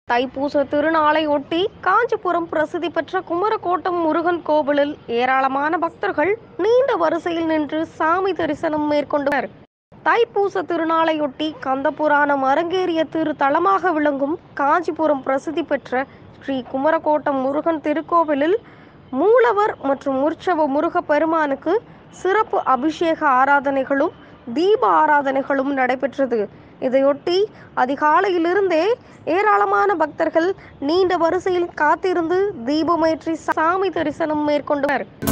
தைப்பூச திருநாளை ஒட்டி காஞ்சிபுரம் பிரசித்தி பெற்ற குமரக்கோட்டம் முருகன் கோவிலில் ஏராளமான பக்தர்கள் நீண்ட வரிசையில் நின்று சாமி தரிசனம் மேற்கொண்டனர் தைப்பூச திருநாளையொட்டி கந்தபுராணம் அரங்கேறிய திரு தலமாக விளங்கும் காஞ்சிபுரம் பிரசித்தி பெற்ற ஸ்ரீ குமரக்கோட்டம் முருகன் திருக்கோவிலில் மூலவர் மற்றும் உற்சவ முருக பெருமானுக்கு சிறப்பு அபிஷேக ஆராதனைகளும் தீப ஆராதனைகளும் நடைபெற்றது இதையொட்டி அதிகாலையிலிருந்தே ஏராளமான பக்தர்கள் நீண்ட வரிசையில் காத்திருந்து தீபமேற்றி சாமி தரிசனம் மேற்கொண்டனர்